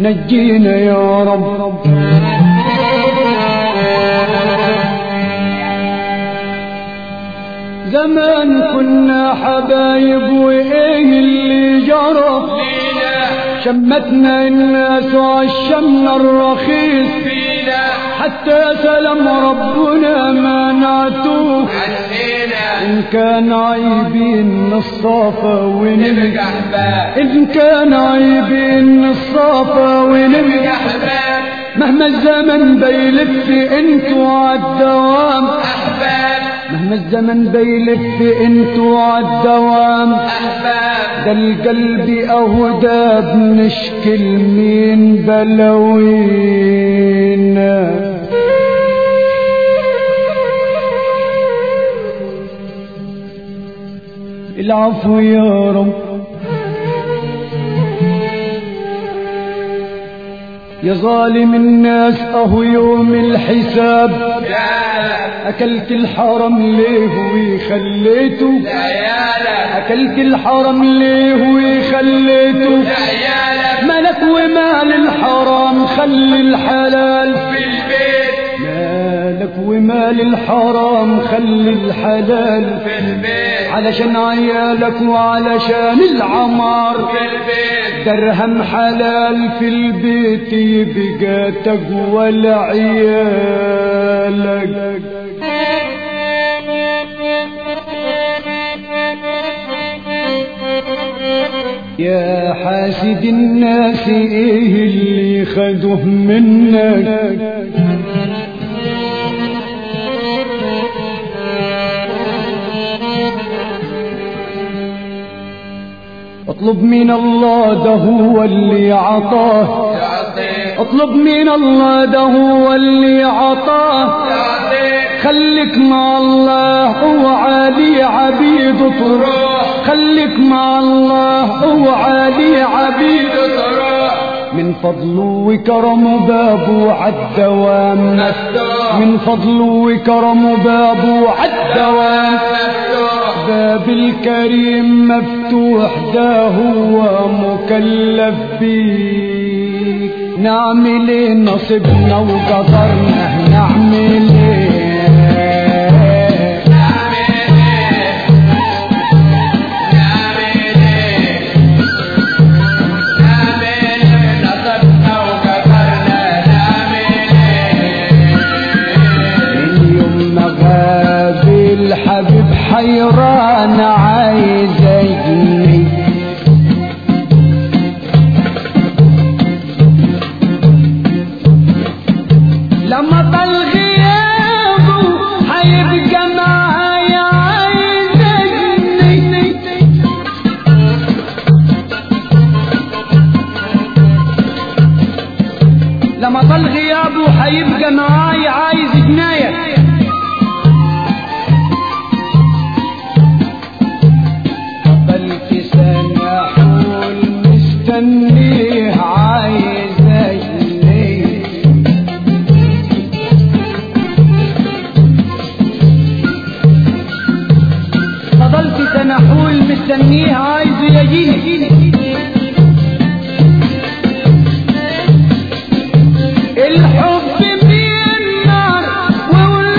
نجينا يا رب زمان كنا حبايب وايه اللي جرى شمتنا الناس وعشمنا الرخيص حتى سلام ربنا ما نعتوه إن كان عيبين الصافة ونمجح إن كان عيبين الصافة ونمجح مهما الزمن بيلف انتوا عالدوام مهما الزمن بيلف انتوا عالدوام ده القلب اهو ده بنشكل مين بلوينا العفو يا رب يا ظالم الناس اهو يوم الحساب اكلت الحرم ليه وخليته اكلت الحرم ليه وخليته ملك ومال الحرام خلي الحلال مالك ومال الحرام خلي الحلال علشان عيالك وعلشان العمار درهم حلال في البيت يبقى تقوى لعيالك يا حاسد الناس ايه اللي خدوه منك اطلب من الله ده هو اللي عطاه اطلب من الله ده هو اللي عطاه خليك مع الله اوعى عبيد تروح خليك مع الله اوعى عبيد من فضله وكرمه بابه عالدوام من فضله وكرمه بابه عالدوام باب الكريم مفتوح ده هو مكلف بيك نعمل ايه نصيبنا وقدرنا نعمل ايه من يوم ما غاب الحبيب حيران عايز اجني لما طال غيابه هيبقى معايا عايز اجني لما طال غيابه هيبقى معايا عايز جنايه قبلت سنة حول مستنيه عايز اجنيه فضلت سنة حول مستنيه عايز يجيني الحب من النار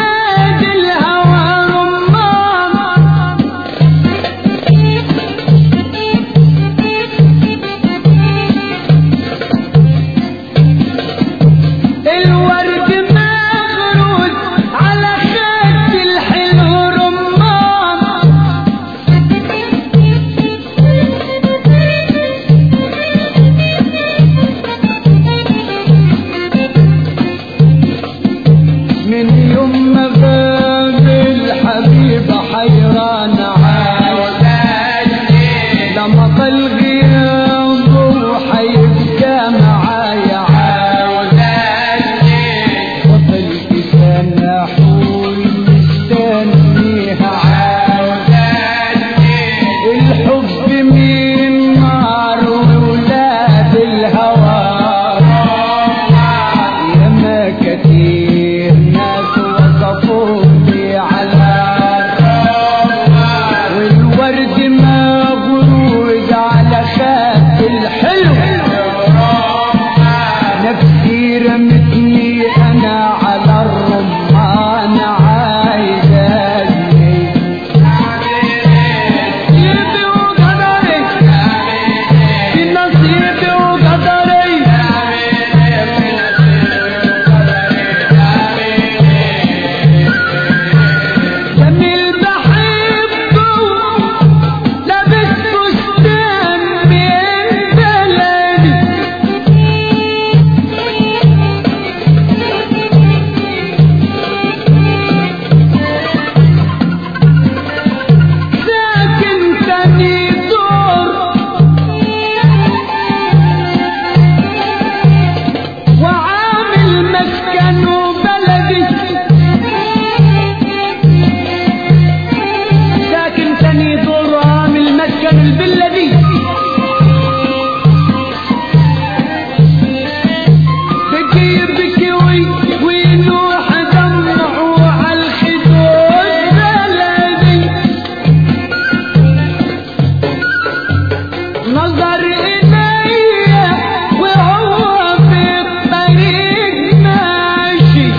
رمتني انا على الرمان عايز ازني نصيبي وقدري في نصيبي وقدري جميل بحبه لابس فستان من بلدي ساكن تاني دور وعامل مسكن وبلدي ساكن تاني دور وعامل مسكن البلدي بكي يبكي وي وينوح دمعه على الخدود بلدي نظر إلي وهو في الطريق ماشي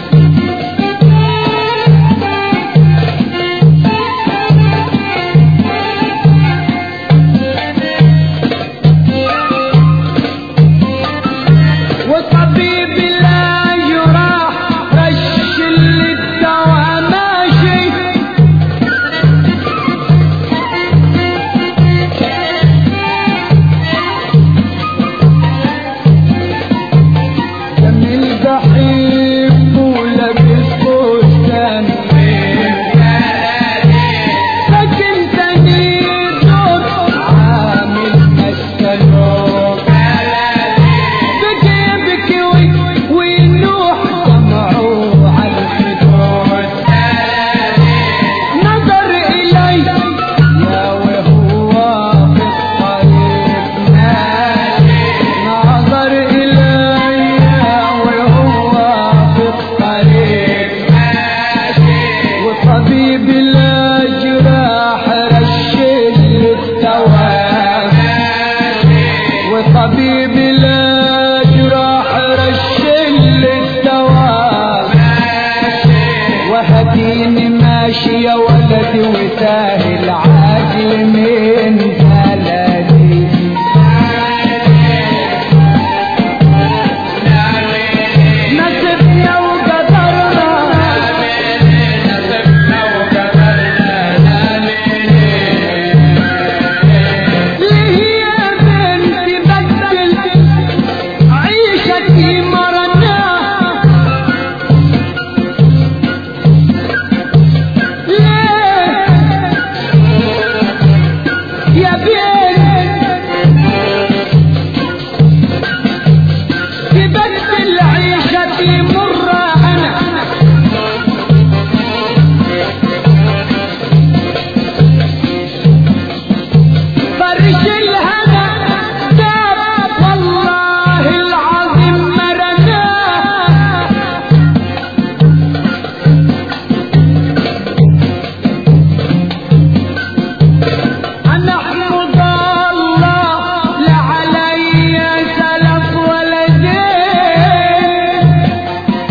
وطبيب لا يراح رش اللي الدوا ماشي جميل بحب ولابس فستان لكن تاني دور عامل مسكنه بكي بكي وي- وينوح دمعه على الخدود نظر إلي يا وهو في الطريق ماشي نظر إلي وهو في الطريق وطبيب الجراح رشل الدواء وطبيب الجراح رشل الدواء وهديني ماشي يا ولدي وتاهي العقل من بلدي نسبنا وقدرنا ليه يا بنتي بدل عيشتي مرناها ليه يا بنتي بدل عيشتي مرة أنا فرش الهنا داب والله العظيم مرناه أنا أحمد الله لا علي سلف ولا دين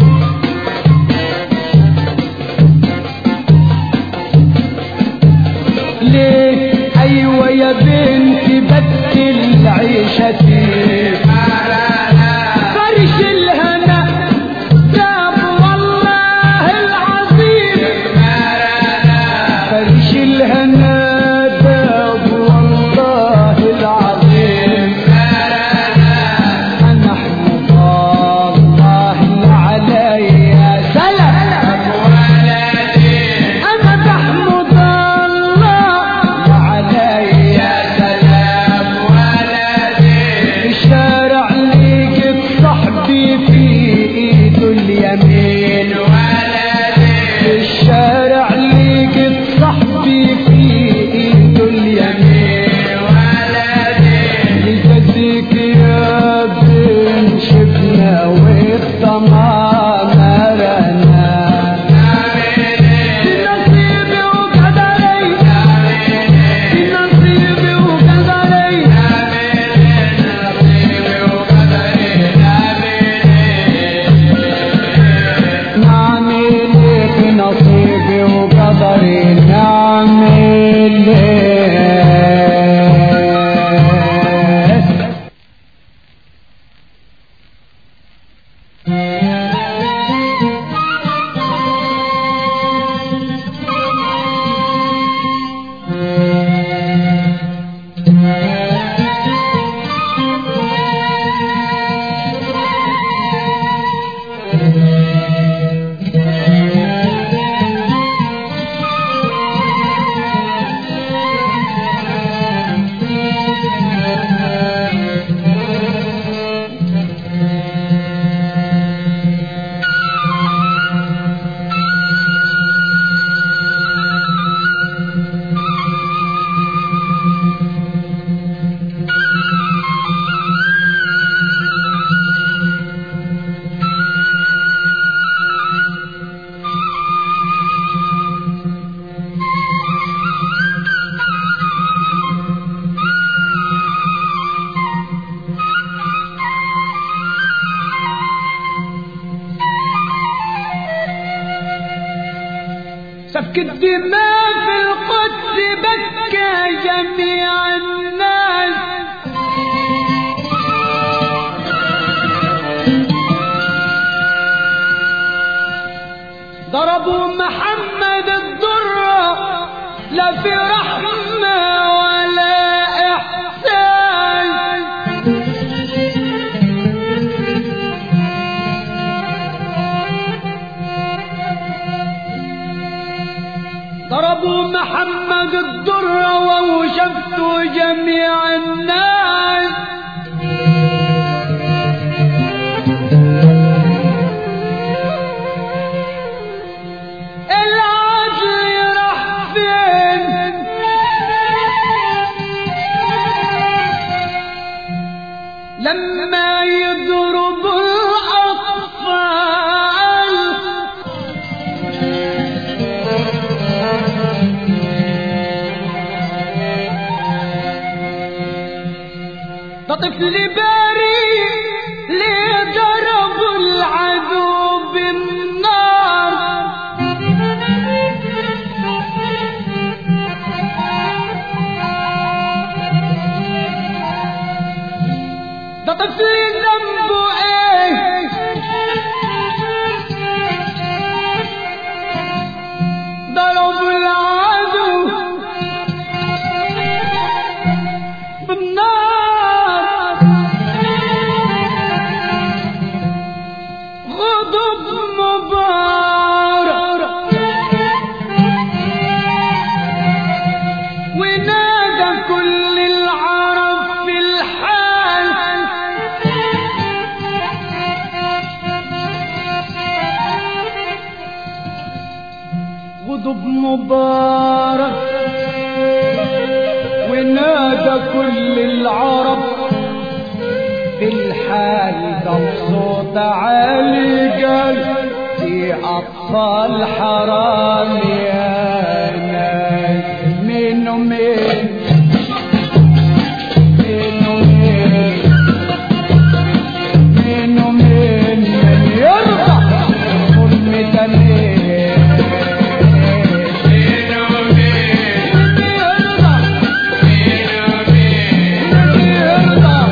سفك الدماء في القدس بكى جميع الناس ضربوا محمد الضرة لا في رحمة ولا إحسان ضربوا محمد الضرة ووشفتوا جميع الناس العدل راح فين لما يضرب الأطفال ده طفل بريء ليه ضرب العدو بالنار ده طفل ذنبه ايه ضرب العدو بالنار غضب مبارك ونادى كل العرب في الحال غضب مبارك ونادى كل العرب في الحال ده صوت عالي قال في أطفال حرام يا ناس مين ومين مين ومين مين ومين من يرضى أمة ليه مين ومين من يرضى من يرضى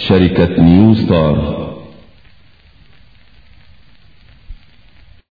شركة نيو ستار